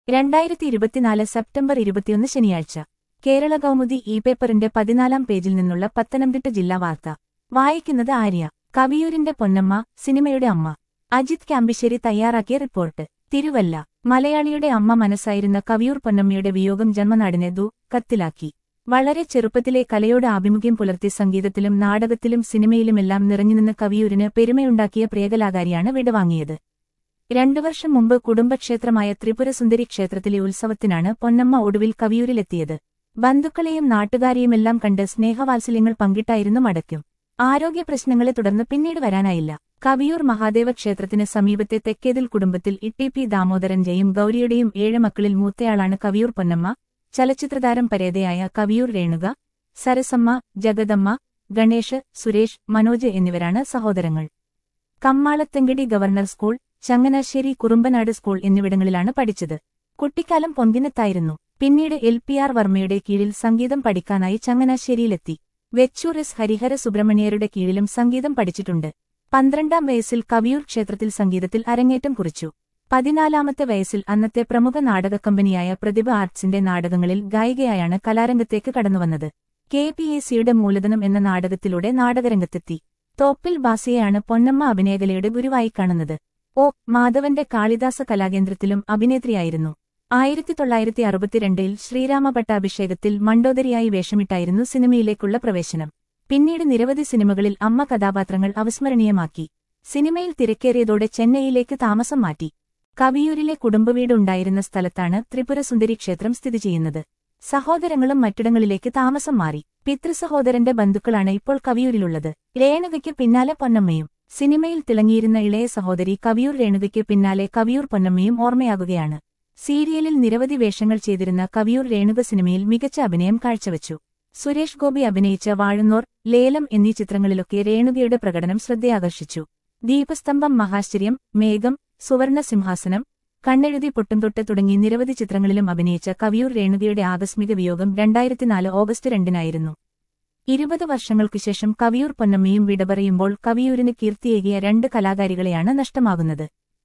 രണ്ടായിരത്തി ഇരുപത്തിനാല് സെപ്റ്റംബർ ഇരുപത്തിയൊന്ന് ശനിയാഴ്ച കേരള കൗമുദി ഇ പേപ്പറിന്റെ പതിനാലാം പേജിൽ നിന്നുള്ള പത്തനംതിട്ട ജില്ലാ വാർത്ത വായിക്കുന്നത് ആര്യ കവിയൂരിന്റെ പൊന്നമ്മ സിനിമയുടെ അമ്മ അജിത് ക്യാമ്പിശ്ശേരി തയ്യാറാക്കിയ റിപ്പോർട്ട് തിരുവല്ല മലയാളിയുടെ അമ്മ മനസ്സായിരുന്ന കവിയൂർ പൊന്നമ്മയുടെ വിയോഗം ജന്മനാടിനെ ദു കത്തിലാക്കി വളരെ ചെറുപ്പത്തിലെ കലയോട് ആഭിമുഖ്യം പുലർത്തി സംഗീതത്തിലും നാടകത്തിലും സിനിമയിലുമെല്ലാം നിറഞ്ഞുനിന്ന് കവിയൂരിന് പെരുമയുണ്ടാക്കിയ പ്രിയകലാകാരിയാണ് വിടവാങ്ങിയത് രണ്ടു വർഷം മുമ്പ് കുടുംബക്ഷേത്രമായ ത്രിപുരസുന്ദരി ക്ഷേത്രത്തിലെ ഉത്സവത്തിനാണ് പൊന്നമ്മ ഒടുവിൽ കവിയൂരിലെത്തിയത് ബന്ധുക്കളെയും നാട്ടുകാരെയുമെല്ലാം കണ്ട് സ്നേഹവാത്സല്യങ്ങൾ പങ്കിട്ടായിരുന്നു മടക്കും ആരോഗ്യ പ്രശ്നങ്ങളെ തുടർന്ന് പിന്നീട് വരാനായില്ല കവിയൂർ മഹാദേവ ക്ഷേത്രത്തിന് സമീപത്തെ തെക്കേതിൽ കുടുംബത്തിൽ ഇ പി ദാമോദരന്റെയും ഗൌരിയുടെയും ഏഴ് മക്കളിൽ മൂത്തയാളാണ് കവിയൂർ പൊന്നമ്മ ചലച്ചിത്രതാരം പരേതയായ കവിയൂർ രേണുക സരസമ്മ ജഗദമ്മ ഗണേഷ് സുരേഷ് മനോജ് എന്നിവരാണ് സഹോദരങ്ങൾ കമ്മാളത്തെങ്കടി governor school Changanassery Kurumbanad school എന്നിവിടങ്ങളിലാണ് പഠിച്ചത് കുട്ടിക്കാലം പൊങ്കിനത്തായിരുന്നു പിന്നീട് എൽ പി ആർ വർമ്മയുടെ കീഴിൽ സംഗീതം പഠിക്കാനായി ചങ്ങനാശ്ശേരിയിലെത്തി വെച്ചൂർ എസ് ഹരിഹര സുബ്രഹ്മണ്യരുടെ കീഴിലും സംഗീതം പഠിച്ചിട്ടുണ്ട് പന്ത്രണ്ടാം വയസ്സിൽ കവിയൂർ ക്ഷേത്രത്തിൽ സംഗീതത്തിൽ അരങ്ങേറ്റം കുറിച്ചു പതിനാലാമത്തെ വയസ്സിൽ അന്നത്തെ പ്രമുഖ നാടക കമ്പനിയായ പ്രതിഭ ആർട്സിന്റെ നാടകങ്ങളിൽ ഗായികയായാണ് കലാരംഗത്തേക്ക് കടന്നുവന്നത് കെ പി എ സിയുടെ മൂലധനം എന്ന നാടകത്തിലൂടെ നാടകരംഗത്തെത്തി തോപ്പിൽ ബാസിയെയാണ് പൊന്നമ്മ അഭിനയകലയുടെ ഗുരുവായി കാണുന്നത് ഒ മാധവന്റെ കാളിദാസ കലാകേന്ദ്രത്തിലും അഭിനേത്രിയായിരുന്നു ആയിരത്തി തൊള്ളായിരത്തി അറുപത്തിരണ്ടിൽ ശ്രീരാമ പട്ടാഭിഷേകത്തിൽ മണ്ടോദരിയായി വേഷമിട്ടായിരുന്നു സിനിമയിലേക്കുള്ള പ്രവേശനം പിന്നീട് നിരവധി സിനിമകളിൽ അമ്മ കഥാപാത്രങ്ങൾ അവിസ്മരണീയമാക്കി സിനിമയിൽ തിരക്കേറിയതോടെ ചെന്നൈയിലേക്ക് താമസം മാറ്റി കവിയൂരിലെ കുടുംബവീടുണ്ടായിരുന്ന സ്ഥലത്താണ് ത്രിപുരസുന്ദരി ക്ഷേത്രം സ്ഥിതി ചെയ്യുന്നത് സഹോദരങ്ങളും മറ്റിടങ്ങളിലേക്ക് താമസം മാറി പിതൃസഹോദരന്റെ ബന്ധുക്കളാണ് ഇപ്പോൾ കവിയൂരിലുള്ളത് രേണുകയ്ക്ക് പിന്നാലെ പൊന്നമ്മയും സിനിമയിൽ തിളങ്ങിയിരുന്ന ഇളയ സഹോദരി കവിയൂർ രേണുകയ്ക്ക് പിന്നാലെ കവിയൂർ പൊന്നമ്മയും ഓർമ്മയാകുകയാണ് സീരിയലിൽ നിരവധി വേഷങ്ങൾ ചെയ്തിരുന്ന കവിയൂർ രേണുക സിനിമയിൽ മികച്ച അഭിനയം കാഴ്ചവച്ചു സുരേഷ് ഗോപി അഭിനയിച്ച വാഴുന്നോർ ലേലം എന്നീ ചിത്രങ്ങളിലൊക്കെ രേണുകയുടെ പ്രകടനം ശ്രദ്ധയാകർഷിച്ചു ദീപസ്തംഭം മഹാശ്ചര്യം മേഘം സുവർണ സിംഹാസനം കണ്ണെഴുതി പൊട്ടുംതൊട്ട് തുടങ്ങി നിരവധി ചിത്രങ്ങളിലും അഭിനയിച്ച കവിയൂർ രേണുകയുടെ ആകസ്മിക വിയോഗം രണ്ടായിരത്തിനാല് ഓഗസ്റ്റ് രണ്ടിനായിരുന്നു ഇരുപത് വർഷങ്ങൾക്കുശേഷം കവിയൂർ പൊന്നമ്മയും വിട പറയുമ്പോൾ കവിയൂരിന് കീർത്തിയേകിയ രണ്ട് കലാകാരികളെയാണ് നഷ്ടമാകുന്നത്